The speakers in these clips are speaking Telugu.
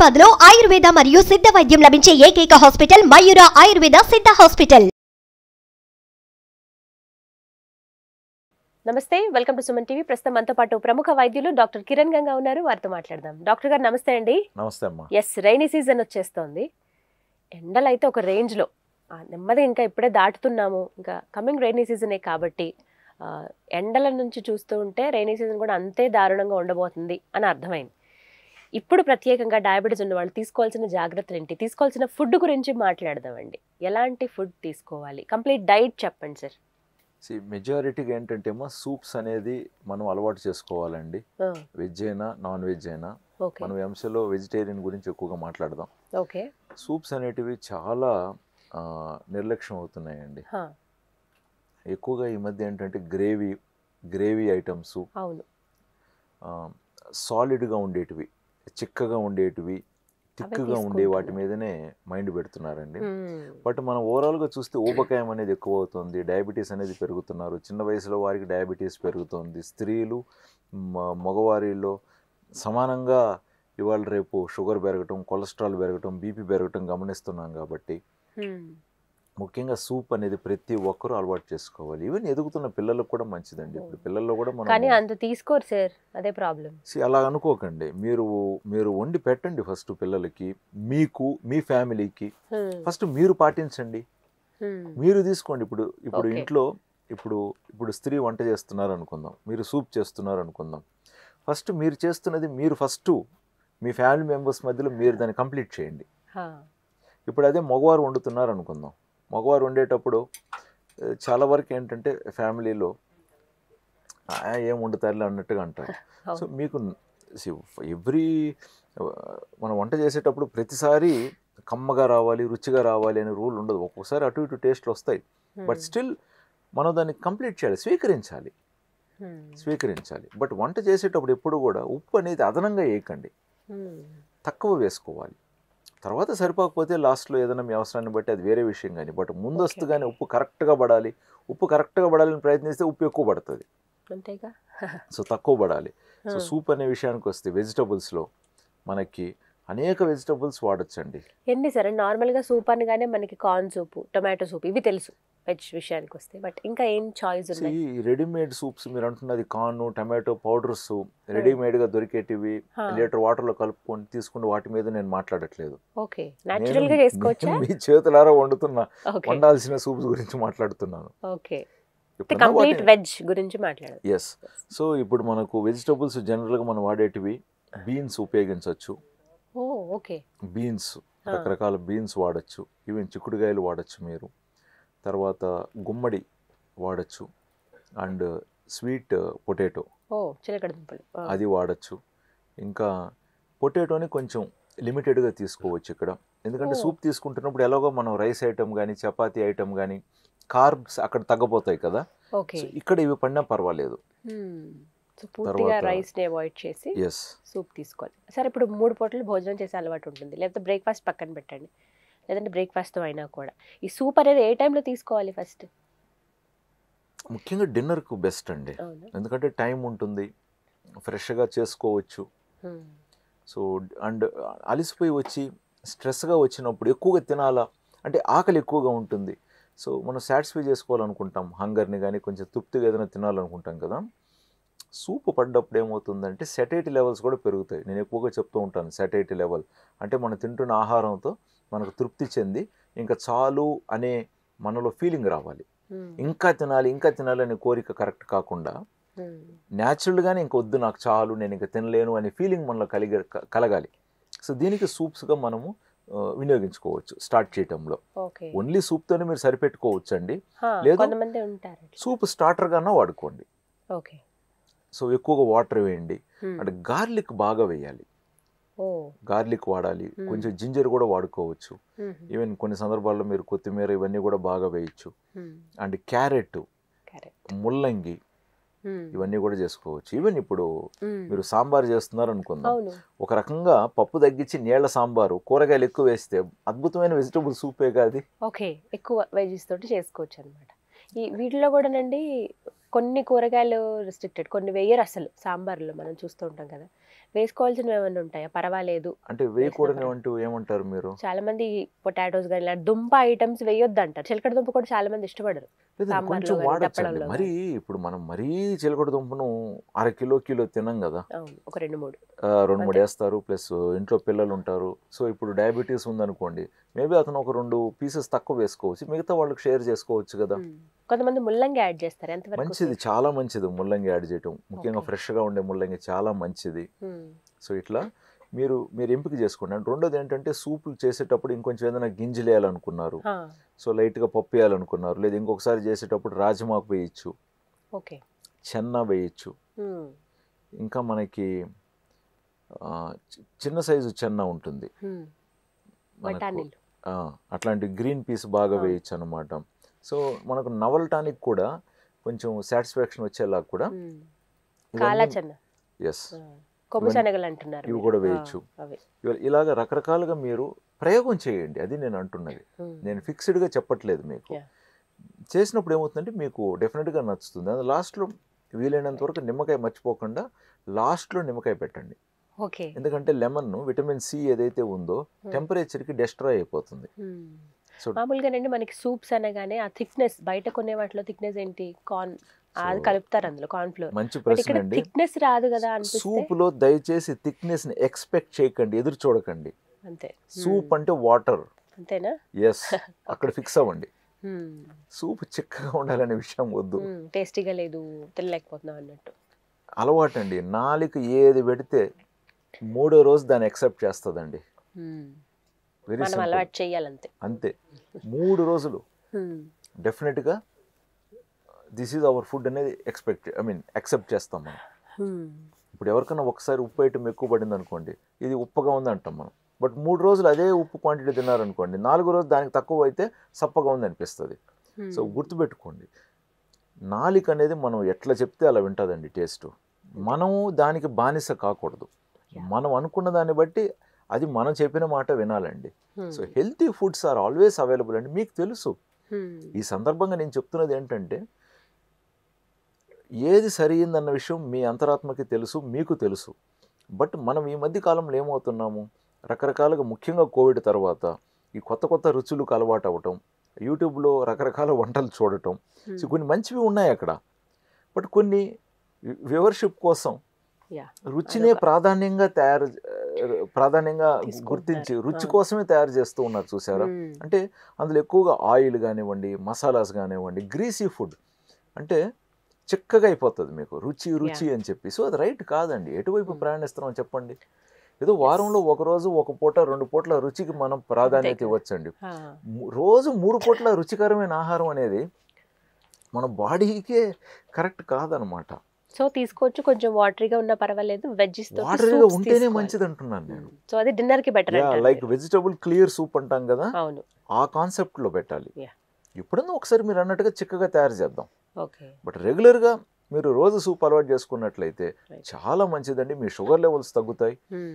హైదరాబాద్ లో ఆయుర్వేద మరియు సిద్ధ వైద్యం లభించే ఏకైక హాస్పిటల్ మయూర ఆయుర్వేద సిద్ధ హాస్పిటల్ నమస్తే వెల్కమ్ టు సుమన్ టీవీ ప్రస్తుతం మనతో పాటు ప్రముఖ వైద్యులు డాక్టర్ కిరణ్ గంగా ఉన్నారు వారితో మాట్లాడదాం డాక్టర్ గారు నమస్తే అండి నమస్తే అమ్మా ఎస్ రైనీ సీజన్ వచ్చేస్తోంది ఎండలు అయితే ఒక రేంజ్లో నెమ్మది ఇంకా ఇప్పుడే దాటుతున్నాము ఇంకా కమింగ్ రైనీ సీజనే కాబట్టి ఆ, ఎండల నుంచి చూస్తూ ఉంటే రైనీ సీజన్ కూడా అంతే దారుణంగా ఉండబోతుంది అని అర్థమైంది ఇప్పుడు ప్రత్యేకంగా డయాబెటీస్ ఉన్న వాళ్ళు తీసుకోవాల్సిన జాగ్రత్తలు ఏంటి తీసుకోవాల్సిన ఫుడ్ గురించి మాట్లాడదామండి ఎలాంటి ఫుడ్ తీసుకోవాలి కంప్లీట్ డైట్ చెప్పండి సార్ సి మెజారిటీగా ఏంటంటే అమ్మా సూప్స్ అనేది మనం అలవాటు చేసుకోవాలండి వెజ్ అయినా నాన్ వెజ్ అయినా ఓకే మనం ఎంసీలో వెజిటేరియన్ గురించి ఎక్కువగా మాట్లాడదాం ఓకే సూప్స్ అనేటివి చాలా ఆ, నిర్లక్ష్యం అవుతున్నాయండి ఎక్కువగా ఈ మధ్య ఏంటంటే గ్రేవీ గ్రేవీ ఐటమ్స్ అవును సాలిడ్గా ఉండేటివి చిక్కగా ఉండేటివి థిక్గా ఉండే వాటి తీసుకుంటున్నారు. మీదనే మైండ్ పెడుతున్నారండి మ్మ్. బట్ మనం ఓవరాల్గా చూస్తే ఊబకాయం అనేది ఎక్కువ అవుతుంది డయాబెటీస్ అనేది పెరుగుతున్నారు చిన్న వయసులో వారికి డయాబెటీస్ పెరుగుతుంది స్త్రీలు మ- మగవారిలో సమానంగా ఇవాళ రేపు షుగర్ పెరగటం కొలెస్ట్రాల్ పెరగటం బీపీ పెరగటం గమనిస్తున్నాం కాబట్టి మ్మ్. ముఖ్యంగా సూప్ అనేది ప్రతి ఒక్కరూ అలవాటు చేసుకోవాలి ఈవెన్ ఎదుగుతున్న పిల్లలకు కూడా మంచిదండి ఇప్పుడు పిల్లల్లో కూడా కానీ మనం అంత తీసుకోరు సార్ అదే ప్రాబ్లం See, అలా అనుకోకండి మీరు మీరు వండి పెట్టండి ఫస్ట్ పిల్లలకి మీకు మీ ఫ్యామిలీకి ఫస్ట్ మీరు పాటించండి మీరు తీసుకోండి ఇప్పుడు ఇప్పుడు Okay. ఇంట్లో ఇప్పుడు ఇప్పుడు స్త్రీ వంట చేస్తున్నారు అనుకుందాం మీరు సూప్ చేస్తున్నారు అనుకుందాం ఫస్ట్ మీరు చేస్తున్నది మీరు ఫస్ట్ మీ ఫ్యామిలీ మెంబర్స్ మధ్యలో మీరు దాన్ని కంప్లీట్ చేయండి ఇప్పుడు అదే మగవారు వండుతున్నారు అనుకుందాం మగవారు వండేటప్పుడు ఆ, చాలా వరకు ఏంటంటే ఫ్యామిలీలో "ఆ, ఏం వండుతారులే అన్నట్టుగా అంటారు సో మీకు ఎవ్రీ మనం వంట చేసేటప్పుడు ప్రతిసారి కమ్మగా రావాలి రుచిగా రావాలి అనే రూల్ ఉండదు ఒక్కొక్కసారి అటు ఇటు టేస్ట్లు వస్తాయి బట్ స్టిల్ మనం దాన్ని కంప్లీట్ చేయాలి స్వీకరించాలి స్వీకరించాలి బట్ వంట చేసేటప్పుడు ఎప్పుడు కూడా ఉప్పు అనేది అదనంగా వేయకండి తక్కువ వేసుకోవాలి తర్వాత సరిపోకపోతే లాస్ట్లో ఏదైనా మీ అవసరాన్ని బట్టి అది వేరే విషయం కానీ బట్ ముందస్తుగానే ఉప్పు కరెక్ట్గా పడాలి ఉప్పు కరెక్ట్గా పడాలని ప్రయత్నిస్తే ఉప్పు ఎక్కువ పడుతుంది అంతేగా సో తక్కువ పడాలి సో Hmm. సూప్ అనే విషయానికి వస్తే వెజిటబుల్స్లో మనకి అనేక వెజిటబుల్స్ వాడచ్చండి ఎన్ని సరే నార్మల్గా సూప్ అనగానే మనకి కార్న్ సూప్ టొమాటో సూప్ ఇవి తెలుసు వెజ్ విషయానికి వస్తే బట్ ఇంకా ఏం చాయిస్ ఉన్నాయి ఈ రెడీమేడ్ సూప్స్ మీరు అంటున్నది కార్న్ టమాటో పౌడర్స్ రెడీమేడ్గా దొరికేటివి హా, లీటర్ వాటర్లో కలుపుకొని తీసుకుని వాటి మీద నేను మాట్లాడట్లేదు ఓకే న్యాచురల్ గా నేను- చేసుకోవచ్చా నేను మీ చేతులారా వండుతున్న ఓకే వండాల్సిన సూప్స్ గురించి మాట్లాడుతున్నాను ఓకే ఎప్పుడన్నా కంప్లీట్ వాటిని- వెజ్ గురించి మాట్లాడదు ఎస్ సో ఇప్పుడు మనకు వెజిటబుల్స్ జనరల్గా మనం వాడేటివి బీన్స్ ఉపయోగించవచ్చు ఓ ఓకే బీన్స్ ఆ. రకరకాల బీన్స్ వాడచ్చు ఈవెన్ చిక్కుడుకాయలు వాడచ్చు మీరు తర్వాత గుమ్మడి వాడచ్చు అండ్ స్వీట్ పొటాటో ఓ చిలకడ దుంపలు ఆ, అది వాడచ్చు ఇంకా పొటాటోని కొంచెం లిమిటెడ్గా తీసుకోవచ్చు ఇక్కడ ఎందుకంటే ఓ. సూప్ తీసుకుంటున్నప్పుడు ఎలాగో మనం రైస్ ఐటమ్ కానీ చపాతీ ఐటమ్ కానీ కార్బ్స్ అక్కడ తగ్గపోతాయి కదా ఓకే సో ఇక్కడ ఇవి పడినా పర్వాలేదు సో పూర్తిగా తర్వాత- రైస్ ని అవాయిడ్ చేసి ఎస్ సూప్ తీసుకోవాలి సరే ఇప్పుడు మూడు పూటలు భోజనం చేసే అలవాటు ఉంటుంది లేకపోతే బ్రేక్ఫాస్ట్ పక్కన పెట్టండి లేదంటే బ్రేక్ఫాస్ట్తో అయినా కూడా ఈ సూప్ అనేది ఏ టైంలో తీసుకోవాలి ఫస్ట్ ముఖ్యంగా డిన్నర్కు బెస్ట్ అండి అవును ఎందుకంటే టైం ఉంటుంది ఫ్రెష్గా చేసుకోవచ్చు Hmm. సో అండ్ అలసిపోయి వచ్చి స్ట్రెస్గా వచ్చినప్పుడు ఎక్కువగా తినాలా అంటే ఆకలి ఎక్కువగా ఉంటుంది సో మనం సాటిస్ఫై చేసుకోవాలనుకుంటాం హంగర్ని కానీ కొంచెం తృప్తిగా ఏదైనా తినాలనుకుంటాం కదా సూప్ పడ్డప్పుడు ఏమవుతుందంటే సెటైటీ లెవెల్స్ కూడా పెరుగుతాయి నేను ఎక్కువగా చెప్తూ ఉంటాను సెటైటీ లెవెల్ అంటే మనం తింటున్న ఆహారంతో మనకు తృప్తి చెంది ఇంకా చాలు అనే మనలో ఫీలింగ్ రావాలి Hmm. ఇంకా తినాలి ఇంకా తినాలి అనే కోరిక కరెక్ట్ కాకుండా Hmm. న్యాచురల్గానే ఇంక వద్దు నాకు చాలు నేను ఇంకా తినలేను అనే ఫీలింగ్ మనలో కలిగ క- కలగాలి సో దీనికి సూప్స్గా మనము ఆ, వినియోగించుకోవచ్చు స్టార్ట్ చేయటంలో ఓకే ఓన్లీ సూప్తోనే మీరు సరిపెట్టుకోవచ్చు అండి హా, లేదు. కొంతమంది ఉంటారు అట్లా. సూప్ స్టార్టర్గానే వాడుకోండి ఓకే సో ఎక్కువగా వాటర్ వేయండి Hmm. అంటే గార్లిక్ బాగా వేయాలి ఓ గార్లిక్ వాడాలి Hmm. కొంచెం జింజర్ కూడా వాడుకోవచ్చు Hmm. ఈవెన్ కొన్ని సందర్భాల్లో మీరు కొత్తిమీర ఇవన్నీ కూడా బాగా వేయచ్చు Hmm. అండ్ క్యారెట్ కరెక్ట్ ముల్లంగి Hmm. ఇవన్నీ కూడా చేసుకోవచ్చు ఈవెన్ ఇప్పుడు Hmm. మీరు సాంబార్ చేస్తున్నారు అనుకుందాం అవును ఒక రకంగా పప్పు తగ్గించి నీళ్ల సాంబారు కూరగాయలు ఎక్కువ వేస్తే అద్భుతమైన వెజిటబుల్ సూపే కాదు ఓకే ఎక్కువ వెజీస్ తోటి చేసుకోవచ్చు అనమాట ఈ వీటిలో కూడానండి కొన్ని కూరగాయలు రిస్ట్రిక్టెడ్ కొన్ని వేయరు అసలు సాంబార్లో మనం చూస్తూ ఉంటాం కదా వేసుకోవాల్సినవి ఏమైనా ఉంటాయా పర్వాలేదు అంటే వేయకూడని వేసిన అంటూ ఏమంటారు మీరు చాలా మంది పొటాటోస్ కానీ ఇలా దుంప ఐటమ్స్ వేయొద్దు అంటారు చిలకడ దుంప కూడా చాలా మంది ఇష్టపడరు లేదండి, సాంబార్లో కొంచెం కానీ, వాడచ్చండి దప్పడంలో మరీ ఇప్పుడు మనం మరీ చిలకడ దుంపను అర కిలో కిలో తినం కదా అవును ఒక రెండు మూడు ఆ, రెండు మూడు అంతే. వేస్తారు ప్లస్ ఇంట్లో పిల్లలు ఉంటారు సో ఇప్పుడు డయాబెటీస్ ఉందనుకోండి మేబీ అతను ఒక రెండు పీసెస్ తక్కువ వేసుకోవచ్చు మిగతా వాళ్ళకి షేర్ చేసుకోవచ్చు కదా మ్మ్. కొంతమంది ముల్లంగి యాడ్ చేస్తారు ఎంతవరకు మంచిది చాలా మంచిది ముల్లంగి యాడ్ చేయటం ముఖ్యంగా Okay. ఫ్రెష్గా ఉండే ముల్లంగి చాలా మంచిది మ్మ్. సో ఇట్లా మీరు మీరు ఎంపిక చేసుకోండి అండ్ రెండోది ఏంటంటే సూపులు చేసేటప్పుడు ఇంకొంచెం ఏదైనా గింజలు వేయాలనుకున్నారు ఆ, సో లైట్గా పప్పు వేయాలనుకున్నారు లేదా ఇంకొకసారి చేసేటప్పుడు రాజమాకు వేయచ్చు ఓకే చెన్న వేయచ్చు మ్మ్. ఇంకా మనకి ఆ, చి- చిన్న సైజు చెన్న ఉంటుంది మ్మ్. మనకు, బఠానీలు ఆ, అట్లాంటి గ్రీన్ పీస్ బాగా ఆ. వేయచ్చు అనమాట సో మనకు నవలటానికి కూడా కొంచెం సాటిస్ఫాక్షన్ వచ్చేలా కూడా మ్మ్. కాలా చెన్న ఎస్ ఆ, కొమ్ము ఇవన్నీ- శనగలు అంటున్నారు ఇవి మీరు. కూడా ఆ, వేయొచ్చు. అవి ఇలాగ రకరకాలుగా మీరు ప్రయోగం చేయండి అది నేను అంటున్నది మ్మ్. నేను ఫిక్స్డ్గా చెప్పట్లేదు మీకు Yeah. చేసినప్పుడు ఏమవుతుందంటే మీకు డెఫినెట్గా నచ్చుతుంది అది లాస్ట్లో వీలైనంత వరకు నిమ్మకాయ మర్చిపోకుండా లాస్ట్లో నిమ్మకాయ పెట్టండి ఓకే ఎందుకంటే లెమన్ విటమిన్ సి ఏదైతే ఉందో Hmm. టెంపరేచర్కి డెస్ట్రాయ్ అయిపోతుంది మ్మ్. సో మామూలుగానండి మనకి సూప్స్ అనగానే ఆ థిక్నెస్ బయట కొనే వాటిలో థిక్నెస్ ఏంటి కార్న్ అది So, కలుపుతారు అందులో కార్న్ ఫ్లోర్ మంచి బట్ ప్రశ్న ఇక్కడ అండి థిక్నెస్ రాదు కదా అనిపిస్తే సూప్లో దయచేసి థిక్నెస్ ని ఎక్స్పెక్ట్ చేయకండి ఎదురు చూడకండి అంతే సూప్ మ్మ్. అంటే వాటర్ అంతేనా ఎస్ అక్కడ ఫిక్స్ అవ్వండి మ్మ్. సూప్ చిక్కగా ఉండాలనే విషయం వద్దు మ్మ్. టేస్టీగా లేదు తినలేకపోతున్నాం అన్నట్టు అలవాటు అండి నాలుక ఏది పెడితే మూడో రోజు దాన్ని ఎక్సెప్ట్ చేస్తుందండి మ్మ్. వెరీ మనం అలవాటు చేయాలంతే అంతే మూడు రోజులు మ్మ్. డెఫినెట్గా దిస్ ఈజ్ అవర్ ఫుడ్ అనేది ఎక్స్పెక్ట్ ఐ మీన్ యాక్సెప్ట్ చేస్తాం మనం మ్మ్. ఇప్పుడు ఎవరికైనా ఒకసారి ఉప్పు ఐటమ్ ఎక్కువ పడింది అనుకోండి ఇది ఉప్పుగా ఉంది అంటాం మనం బట్ మూడు రోజులు అదే ఉప్పు క్వాంటిటీ తిన్నారనుకోండి నాలుగో రోజు దానికి తక్కువ అయితే సప్పగా ఉంది అనిపిస్తుంది మ్మ్. సో గుర్తుపెట్టుకోండి నాలిక అనేది మనం ఎట్లా చెప్తే అలా వింటుందండి టేస్ట్ మనము దానికి బానిస కాకూడదు Yeah. మనం అనుకున్న దాన్ని బట్టి అది మనం చెప్పిన మాట వినాలండి మ్మ్. So healthy foods are always available అండి మీకు తెలుసు మ్మ్. ఈ సందర్భంగా నేను చెప్తున్నది ఏంటంటే ఏది సరైందన్న విషయం మీ అంతరాత్మకి తెలుసు మీకు తెలుసు బట్ మనం ఈ మధ్య కాలంలో ఏమవుతున్నాము రకరకాలుగా ముఖ్యంగా కోవిడ్ తర్వాత ఈ కొత్త కొత్త రుచులకు అలవాటు అవ్వటం యూట్యూబ్లో రకరకాల వంటలు చూడటం సో కొన్ని మంచివి ఉన్నాయి అక్కడ బట్ కొన్ని వ్యూవర్షిప్ కోసం Yeah. రుచినే అదొక- ప్రాధాన్యంగా తయారు ప్రాధాన్యంగా తీసుకుంటారు. గుర్తించి రుచి ఆ. కోసమే తయారు చేస్తూ ఉన్నారు చూసారా మ్మ్. అంటే అందులో ఎక్కువగా ఆయిల్ కానివ్వండి మసాలాస్ కానివ్వండి గ్రీసీ ఫుడ్ అంటే చిక్కగా అయిపోతుంది మీకు రుచి రుచి అని చెప్పి సో అది రైట్ కాదండి ఎటువైపు Hmm. ప్రయాణిస్తున్నాం చెప్పండి ఏదో వారంలో ఒక రోజు ఒక పూట రెండు పూట్ల రుచికి మనం ప్రాధాన్యత కదా. ఇవ్వచ్చండి ఆ. ము- రోజు మూడు పూట్ల రుచికరమైన ఆహారం అనేది మన బాడీకే కరెక్ట్ కాదనమాట సో తీసుకోవచ్చు కొంచెం వాటరీగా ఉన్నా పర్వాలేదు వెజ్జెస్ తో వాటర్గా ఉంటేనే మంచిది అంటున్నాను నేను సో అది డిన్నర్ కి బెటర్ అంటారు లైక్ మీరు. వెజిటబుల్ క్లియర్ సూప్ అంటాం కదా అవును ఆ కాన్సెప్ట్లో పెట్టాలి Yeah. ఎప్పుడన్నా ఒకసారి మీరు అన్నట్టుగా చిక్కగా తయారు చేద్దాం ఓకే బట్ రెగ్యులర్గా మీరు రోజు సూప్ అలవాటు చేసుకున్నట్లయితే Right. చాలా మంచిదండి మీ షుగర్ లెవెల్స్ తగ్గుతాయి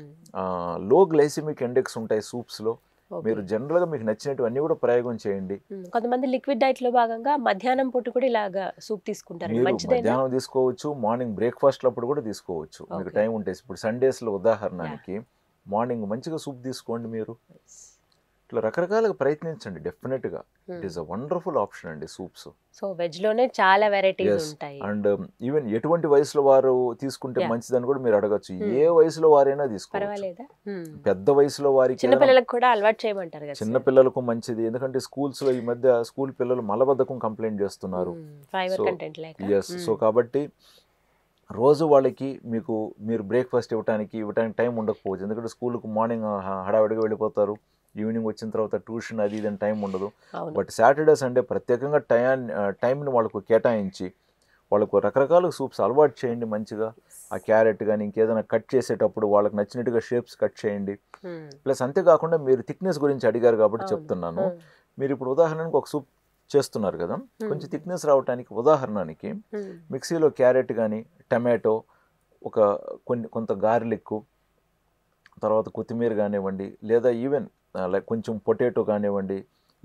లో గ్లైసిమిక్ ఇండెక్స్ ఉంటాయి సూప్స్లో మీరు జనరల్గా మీకు నచ్చినట్టు అన్నీ కూడా ప్రయోగం చేయండి కొంతమంది లిక్విడ్ డైట్ లో భాగంగా మధ్యాహ్నం పూట కూడా ఇలాగా సూప్ తీసుకుంటారు మీరు మంచిదేనా మధ్యాహ్నం తీసుకోవచ్చు మార్నింగ్ బ్రేక్ఫాస్ట్ అప్పుడు కూడా తీసుకోవచ్చు మీకు Okay. టైం ఉంటే ఇప్పుడు సండేస్లో ఉదాహరణకి మార్నింగ్ మంచిగా సూప్ తీసుకోండి మీరు ఇట్లా రకరకాలుగా ప్రయత్నించండి డెఫినెట్గా it is a wonderful option అండి సూప్స్ సో వెజ్ లోనే చాలా వెరైటీస్ Yes. ఉంటాయి అండ్ ఈవెన్ ఎటువంటి వయసులో వారు తీసుకుంటే Yeah. మంచిదని కూడా మీరు అడగచ్చు Hmm. ఏ వయసులో వారైనా తీసుకోవచ్చు పర్వాలేదా Hmm. పెద్ద వయసులో వారికి చిన్న ఏదైనా- పిల్లలకు కూడా అలవాటు చేయమంటారు కదా చిన్న పిల్లలకు మంచిది ఎందుకంటే స్కూల్స్ లో ఈ మధ్య స్కూల్ పిల్లలు మలబద్ధకం కంప్లైంట్ చేస్తున్నారు ఫైబర్ So, కంటెంట్ లేక ఎస్ సో కాబట్టి రోజు వాళ్ళకి మీకు మీరు బ్రేక్ఫాస్ట్ ఇవ్వడానికి ఇవ్వడానికి టైం ఉండకపోవచ్చు ఎందుకంటే స్కూల్కి మార్నింగ్ హడావిడిగా వెళ్ళిపోతారు ఈవినింగ్ వచ్చిన తర్వాత ట్యూషన్ అది ఇది అని టైం ఉండదు అవును బట్ సాటర్డే సండే ప్రత్యేకంగా టైం టైంని వాళ్ళకు కేటాయించి వాళ్ళకు రకరకాల సూప్స్ అలవాటు చేయండి మంచిగా ఆ క్యారెట్ కానీ ఇంకేదైనా కట్ చేసేటప్పుడు వాళ్ళకి నచ్చినట్టుగా షేప్స్ కట్ చేయండి Hmm. ప్లస్ అంతేకాకుండా మీరు థిక్నెస్ గురించి అడిగారు కాబట్టి అవును. చెప్తున్నాను Hmm. మీరు ఇప్పుడు ఉదాహరణకు ఒక సూప్ చేస్తున్నారు కదా కొంచెం థిక్నెస్ రావడానికి ఉదాహరణకి Hmm. మిక్సీలో క్యారెట్ కానీ టమాటో ఒక కొన్ని కొంత గార్లిక్ తర్వాత కొత్తిమీర కానివ్వండి లేదా ఈవెన్ లైక్ కొంచెం పొటాటో కానివ్వండి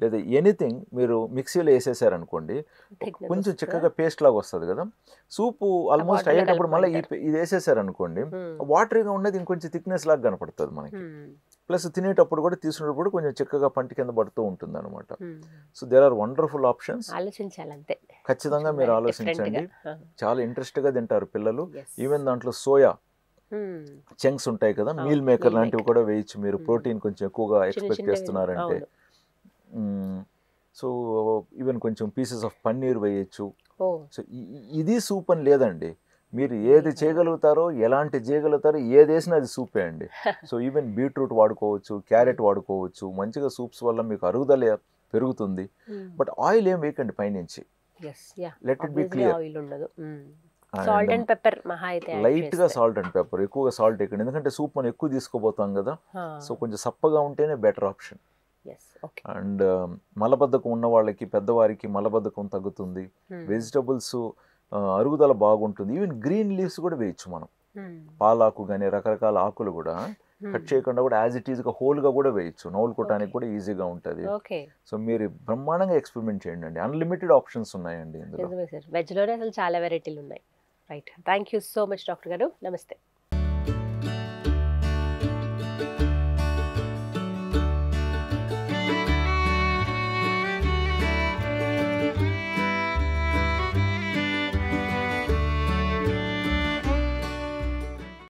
లేదా ఎనీథింగ్ మీరు మిక్సీలో వేసేసారనుకోండి Thickness కొంచెం వస్తుందా? చిక్కగా పేస్ట్ లాగా వస్తుంది కదా సూపు ఆల్మోస్ట్ water లో అయ్యేటప్పుడు మళ్ళీ ఈ కలుపుకుంటారు. ఇది వేసేసారనుకోండి Hmm. వాటరీగా ఉన్నది ఇంకొంచెం థిక్నెస్ లాగా కనపడుతుంది మనకి Hmm. ప్లస్ తినేటప్పుడు కూడా తీసుకునేటప్పుడు కొంచెం చిక్కగా పంటి కింద పడుతూ ఉంటుంది అనమాట Hmm. So there are wonderful options ఆలోచించాలి అంతే ఖచ్చితంగా మీరు Different ఆలోచించండి గా. చాలా ఇంట్రెస్ట్గా తింటారు పిల్లలు Yes. ఈవెన్ దాంట్లో సోయా Hmm. చంక్స్ ఉంటాయి కదా అవును, మీల్ మేకర్ meal లాంటివి maker. కూడా వేయచ్చు మీరు Hmm. ప్రోటీన్ కొంచెం ఎక్కువగా చిన్న ఎక్స్పెక్ట్ చిన్నవి, చేస్తున్నారంటే అవును. సో ఈవెన్ కొంచెం పీసెస్ ఆఫ్ పన్నీర్ వేయచ్చు ఓ సో ఇది సూప్ అని లేదండి మీరు ఏది చేయగలుగుతారో ఎలాంటి చేయగలుగుతారో ఏది వేసినా అది సూపే అండి సో ఈవెన్ బీట్రూట్ వాడుకోవచ్చు క్యారెట్ వాడుకోవచ్చు మంచిగా సూప్స్ వల్ల మీకు అరుగుదల పెరుగుతుంది బట్ ఆయిల్ ఏం వేయకండి పైనుంచి yes ya let it be clear oil ఉండదు సాల్ట్ అండ్ పెప్పర్ మహా అయితే add లైట్ గా చేస్తే. సాల్ట్ అండ్ పెప్పర్ ఎక్కువగా సాల్ట్ వేయకండి ఎందుకంటే సూప్ మనం ఎక్కువ తీసుకోబోతాం కదా ఆ, సో కొంచెం సప్పగా ఉంటేనే better option yes, okay. And మలబద్ధకం ఉన్న వాళ్ళకి పెద్దవారికి మలబద్ధకం తగ్గుతుంది Hmm. వెజిటబుల్స్ అరుగుదల బాగుంటుంది ఈవెన్ గ్రీన్ లీవ్స్ కూడా వేయచ్చు మనం Hmm. పాలాకు కానీ రకరకాల ఆకులు కూడా Hmm. కట్ చేయకుండా కూడా యాజ్ ఇట్ ఈస్గా హోల్గా కూడా వేయచ్చు నవ్వులుకోవడానికి Okay. కూడా ఈజీగా ఉంటుంది ఓకే సో మీరు బ్రహ్మాండంగా ఎక్స్పెరిమెంట్ చేయండి అండి అన్లిమిటెడ్ ఆప్షన్స్ ఉన్నాయండి ఇందులో నిజమే సార్ వెజ్లోనే అసలు చాలా వెరైటీలు ఉన్నాయి right thank you so much doctor garu నమస్తే